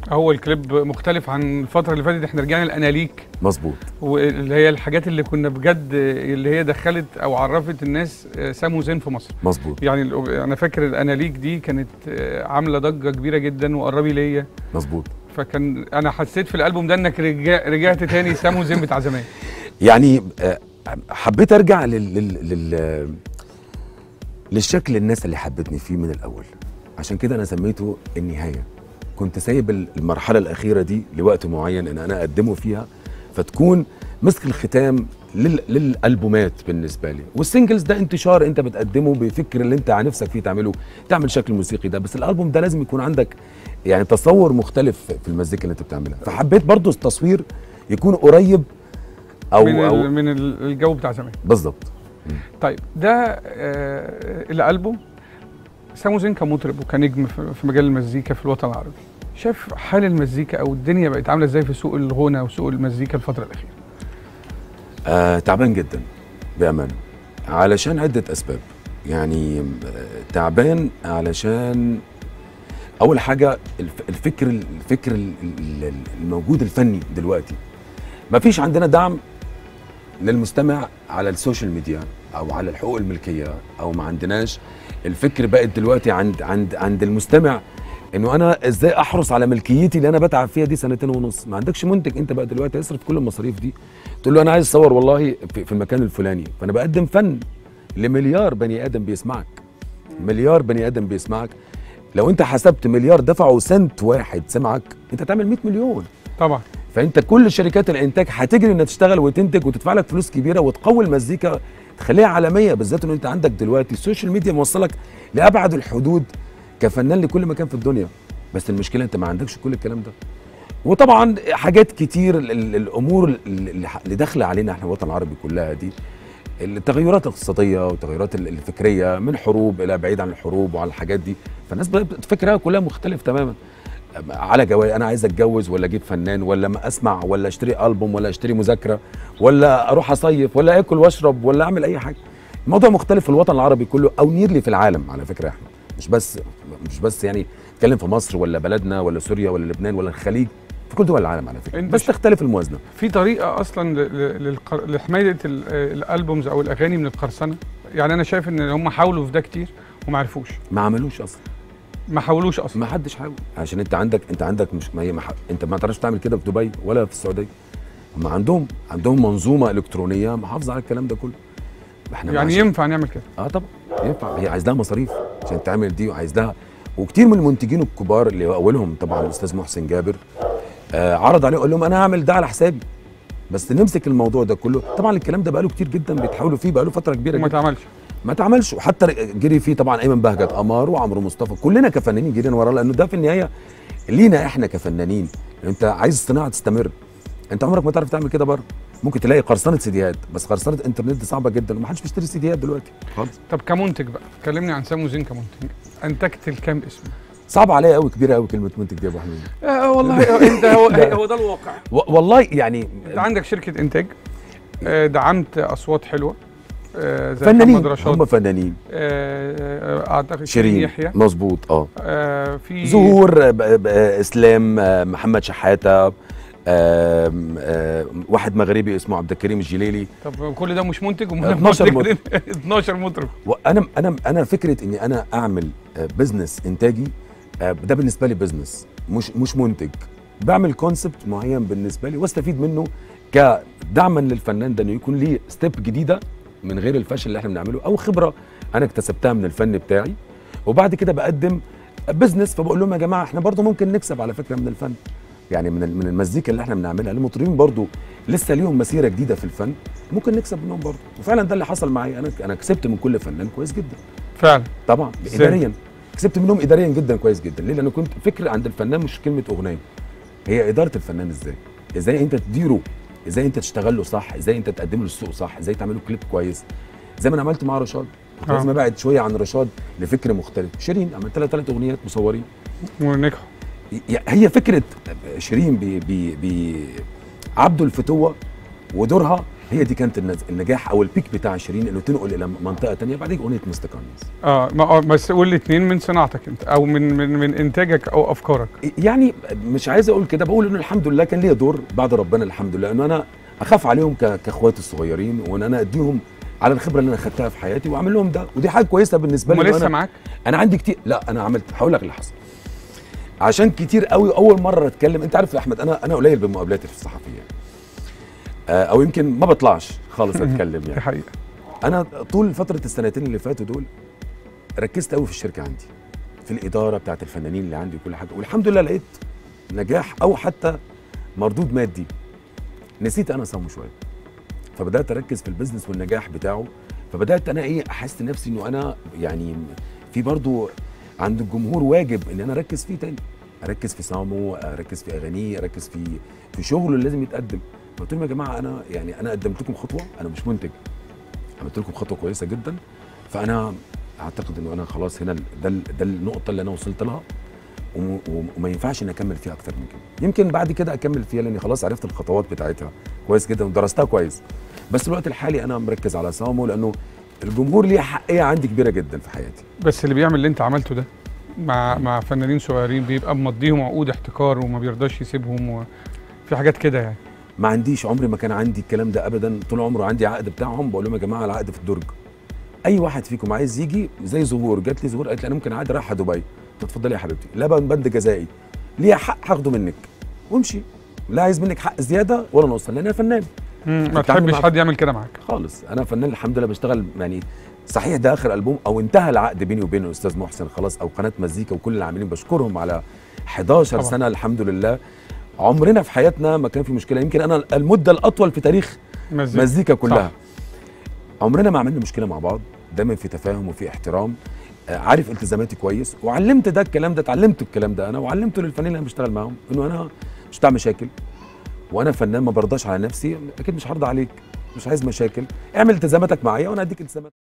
هو الكليب مختلف عن الفتره اللي فاتت احنا رجعنا الاناليك مظبوط واللي هي الحاجات اللي كنا بجد اللي هي دخلت او عرفت الناس سامو زين في مصر مظبوط يعني الأغ- انا فاكر الاناليك دي كانت آه، عامله ضجه كبيره جدا وقربي ليا مظبوط فكان انا حسيت في الالبوم ده انك رجع رجعت تاني سامو زين بتاع زمان يعني آه، حبيت ارجع لل... لل... لل... للشكل الناس اللي حبتني فيه من الاول عشان كده انا سميته النهايه كنت سايب المرحله الاخيره دي لوقت معين ان انا اقدمه فيها فتكون مسك الختام لل... للالبومات بالنسبه لي والسنجلز ده انتشار انت بتقدمه بفكر اللي انت نفسك فيه تعمله تعمل شكل موسيقي ده بس الالبوم ده لازم يكون عندك يعني تصور مختلف في المزيكا اللي انت بتعملها فحبيت برضو التصوير يكون قريب او من, او ال- من ال- الجو بتاع زمان بالظبط طيب ده آه الالبوم سامو زين كمطرب وكنجم في في مجال المزيكا في الوطن العربي شايف حال المزيكا او الدنيا بقت عامله ازاي في سوق الغنى وسوق المزيكا الفتره الاخيره آه تعبان جدا بأمانة علشان عدة أسباب يعني آه، تعبان علشان أول حاجة الف- الفكر الفكر ال- ال- الموجود الفني دلوقتي مفيش عندنا دعم للمستمع على السوشيال ميديا أو على الحقوق الملكية أو ما عندناش الفكر بقت دلوقتي عند عند عند المستمع انه انا ازاي احرص على ملكيتي اللي انا بتعب فيها دي سنتين ونص ما عندكش منتج انت بقى دلوقتي اصرف كل المصاريف دي تقول له انا عايز اصور والله في, في المكان الفلاني فانا بقدم فن لمليار بني ادم بيسمعك مليار بني ادم بيسمعك لو انت حسبت مليار دفعوا سنت واحد سمعك انت تعمل 100 مليون طبعا فانت كل شركات الانتاج هتجري انها تشتغل وتنتج وتدفع لك فلوس كبيره وتقوي المزيكا تخليها عالميه بالذات ان انت عندك دلوقتي السوشيال ميديا موصلك لابعد الحدود كفنان لكل مكان في الدنيا بس المشكله انت ما عندكش كل الكلام ده وطبعا حاجات كتير ال- ال- الامور اللي اللي داخله علينا احنا الوطن العربي كلها دي التغيرات الاقتصاديه والتغيرات ال- الفكريه من حروب الى بعيد عن الحروب وعن الحاجات دي فالناس بقت فكرها كلها مختلف تماما على جواز انا عايز اتجوز ولا اجيب فنان ولا ما اسمع ولا اشتري البوم ولا اشتري مذاكره ولا اروح اصيف ولا اكل واشرب ولا اعمل اي حاجه الموضوع مختلف في الوطن العربي كله او نيرلي في العالم على فكره يا احمد مش بس مش بس يعني اتكلم في مصر ولا بلدنا ولا سوريا ولا لبنان ولا الخليج في كل دول العالم على فكره انت بس ش- تختلف الموازنه في طريقه اصلا ل- ل- للقر- لحمايه ال- الالبومز او الاغاني من القرصنه يعني انا شايف ان هم حاولوا في ده كتير وما عرفوش ما عملوش اصلا ما حاولوش اصلا ما حدش حاول عشان انت عندك انت عندك مش ما هي ما ح- انت ما تعرفش تعمل كده في دبي ولا في السعوديه هم عندهم عندهم منظومه الكترونيه محافظه على الكلام ده كله احنا يعني عشان- ينفع نعمل كده اه طبعا ينفع هي عايز لها مصاريف عشان تعمل دي وعايز لها وكتير من المنتجين الكبار اللي هو اولهم طبعا الاستاذ محسن جابر آه عرض عليه قال لهم انا هعمل ده على حسابي بس نمسك الموضوع ده كله طبعا الكلام ده بقاله كتير جدا بيتحاولوا فيه بقاله فتره كبيره وما جدا اتعملش ما اتعملش وحتى جري فيه طبعا ايمن بهجت قمر وعمرو مصطفى كلنا كفنانين جرينا وراه لانه ده في النهايه لينا احنا كفنانين انت عايز الصناعه تستمر انت عمرك ما تعرف تعمل كده بره ممكن تلاقي قرصنه سيديات بس قرصنه انترنت دي صعبه جدا ومحدش بيشتري سيديات دلوقتي خالص طب كمنتج بقى كلمني عن سامو زين كمنتج انتجت الكام اسم صعب عليا قوي كبيره قوي كلمه منتج دي يا ابو حميد آه والله انت هو هو ده الواقع و- والله يعني انت عندك شركه انتاج آه، دعمت اصوات حلوه آه، زي فنانين محمد رشاد هم فنانين آه، آه، اعتقد شيرين يحيى مظبوط اه آه، في ظهور آه، ب- ب- آه، اسلام آه، محمد شحاته آم، آه، واحد مغربي اسمه عبد الكريم الجليلي طب كل ده مش منتج 12 منتج 12 مطرب وانا انا انا فكره اني انا اعمل بزنس انتاجي آه، ده بالنسبه لي بزنس مش مش منتج بعمل كونسبت معين بالنسبه لي واستفيد منه كدعما للفنان ده انه يكون ليه ستيب جديده من غير الفشل اللي احنا بنعمله او خبره انا اكتسبتها من الفن بتاعي وبعد كده بقدم بزنس فبقول لهم يا جماعه احنا برضو ممكن نكسب على فكره من الفن يعني من ال- من المزيكا اللي احنا بنعملها المطربين برضو لسه ليهم مسيره جديده في الفن ممكن نكسب منهم برضو وفعلا ده اللي حصل معايا انا انا كسبت من كل فنان كويس جدا فعلا طبعا إزاي؟ اداريا كسبت منهم اداريا جدا كويس جدا ليه لان كنت فكر عند الفنان مش كلمه اغنيه هي اداره الفنان ازاي ازاي انت تديره ازاي انت تشتغل له صح ازاي انت تقدم له السوق صح ازاي تعمل له كليب كويس زي ما انا عملت مع رشاد كنت آه. لازم ابعد شويه عن رشاد لفكر مختلف شيرين عملت لها ثلاث اغنيات مصورين ونجحوا ي- هي فكره شيرين بي بي بي عبده الفتوه ودورها هي دي كانت النز- النجاح او البيك بتاع شيرين انه تنقل الى منطقه تانية بعدين اغنيه مستقانيس اه ما آه، بس قول الاثنين من صناعتك انت او من من من انتاجك او افكارك يعني مش عايز اقول كده بقول انه الحمد لله كان ليا دور بعد ربنا الحمد لله انه انا اخاف عليهم ك- كاخواتي الصغيرين وان انا اديهم على الخبره اللي انا خدتها في حياتي واعمل لهم ده ودي حاجه كويسه بالنسبه هم لي إنه لسه أنا معاك انا عندي كتير لا انا عملت هقول لك اللي حصل عشان كتير قوي اول مره اتكلم انت عارف يا احمد انا انا قليل بمقابلاتي في الصحفيه آه، او يمكن ما بطلعش خالص اتكلم دي يعني حقيقه انا طول فتره السنتين اللي فاتوا دول ركزت قوي في الشركه عندي في الاداره بتاعت الفنانين اللي عندي وكل حاجه والحمد لله لقيت نجاح او حتى مردود مادي نسيت انا صامو شويه فبدات اركز في البيزنس والنجاح بتاعه فبدات انا ايه احس نفسي انه انا يعني في برضو عند الجمهور واجب ان انا اركز فيه تاني اركز في سامو اركز في اغانيه اركز في في شغله اللي لازم يتقدم فقلت لهم يا جماعه انا يعني انا قدمت لكم خطوه انا مش منتج عملت لكم خطوه كويسه جدا فانا اعتقد انه انا خلاص هنا ده ال- ده النقطه اللي انا وصلت لها وم- وم- وما ينفعش اني اكمل فيها اكتر من كده يمكن بعد كده اكمل فيها لاني خلاص عرفت الخطوات بتاعتها كويس جدا ودرستها كويس بس الوقت الحالي انا مركز على سامو لانه الجمهور ليه حقيه عندي كبيره جدا في حياتي بس اللي بيعمل اللي انت عملته ده مع مع فنانين صغيرين بيبقى مضيهم عقود احتكار وما بيرضاش يسيبهم وفي حاجات كده يعني ما عنديش عمري ما كان عندي الكلام ده ابدا طول عمره عندي عقد بتاعهم بقول لهم يا جماعه العقد في الدرج اي واحد فيكم عايز يجي زي زهور جات لي زهور قالت لي انا ممكن عقد رايحه دبي قلت اتفضلي يا حبيبتي لا بقى بند جزائي ليها حق هاخده منك وامشي لا عايز منك حق زياده ولا نقص لان انا فنان مم، ما بتتعامل تحبش مع- حد يعمل كده معاك خالص انا فنان الحمد لله بشتغل يعني صحيح ده اخر البوم او انتهى العقد بيني وبين الاستاذ محسن خلاص او قناه مزيكا وكل العاملين بشكرهم على 11 طبعا. سنه الحمد لله عمرنا في حياتنا ما كان في مشكله يمكن انا المده الاطول في تاريخ مزيكا مزيكا كلها صح. عمرنا ما عملنا مشكله مع بعض دايما في تفاهم وفي احترام آه، عارف التزاماتي كويس وعلمت ده الكلام ده اتعلمت الكلام ده انا وعلمته للفنانين اللي انا بشتغل معاهم انه انا مش بتاع مشاكل وانا فنان ما برضاش على نفسي اكيد مش هرضى عليك مش عايز مشاكل اعمل التزاماتك معايا وانا اديك التزامات